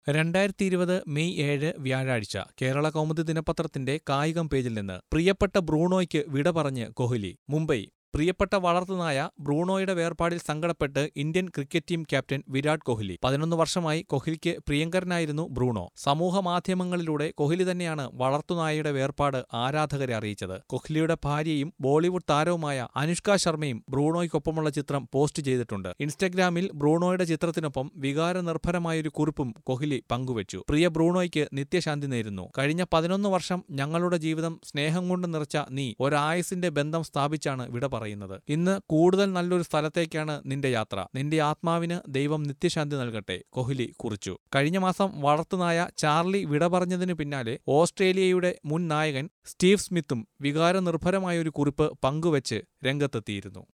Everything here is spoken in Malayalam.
രണ്ടായിരത്തി ഇരുപത് മെയ് ഏഴ് വ്യാഴാഴ്ച കേരള കൗമുദി ദിനപത്രത്തിന്റെ കായികം പേജിൽ നിന്ന് പ്രിയപ്പെട്ട ബ്രൂണോയ്ക്ക് വിട പറഞ്ഞ് കോഹ്ലി മുംബൈ പ്രിയപ്പെട്ട വളർത്തുനായ ബ്രൂണോയുടെ വേർപാടിൽ സങ്കടപ്പെട്ട് Indian cricket team captain Virat Kohli പതിനൊന്ന് വർഷമായി കോഹ്ലിക്ക് പ്രിയങ്കരനായിരുന്നു ബ്രൂണോ സമൂഹ മാധ്യമങ്ങളിലൂടെ കോഹ്ലി തന്നെയാണ് വളർത്തുനായയുടെ വേർപാട് ആരാധകരെ അറിയിച്ചത് കോഹ്ലിയുടെ ഭാര്യയും ബോളിവുഡ് താരവുമായ അനുഷ്ക ശർമ്മയും ബ്രൂണോയ്ക്കൊപ്പമുള്ള ചിത്രം പോസ്റ്റ് ചെയ്തിട്ടുണ്ട് ഇൻസ്റ്റഗ്രാമിൽ ബ്രൂണോയുടെ ചിത്രത്തിനൊപ്പം വികാരനിർഭരമായൊരു കുറിപ്പും കോഹ്ലി പങ്കുവച്ചു പ്രിയ ബ്രൂണോയ്ക്ക് നിത്യശാന്തി നേരുന്നു കഴിഞ്ഞ പതിനൊന്ന് വർഷം ഞങ്ങളുടെ ജീവിതം സ്നേഹം കൊണ്ട് നിറച്ച നീ ഒരായസിന്റെ ബന്ധം സ്ഥാപിച്ചാണ് വിട പറയുന്നത് ഇന്ന് കൂടുതൽ നല്ലൊരു സ്ഥലത്തേക്കാണ് നിന്റെ യാത്ര നിന്റെ ആത്മാവിന് ദൈവം നിത്യശാന്തി നൽകട്ടെ കോഹ്ലി കുറിച്ചു കഴിഞ്ഞ മാസം വളർത്തുനായ ചാർലി വിട പറഞ്ഞതിനു പിന്നാലെ ഓസ്ട്രേലിയയുടെ മുൻ നായകൻ സ്റ്റീവ് സ്മിത്തും വികാരനിർഭരമായ ഒരു കുറിപ്പ് പങ്കുവച്ച് രംഗത്തെത്തിയിരുന്നു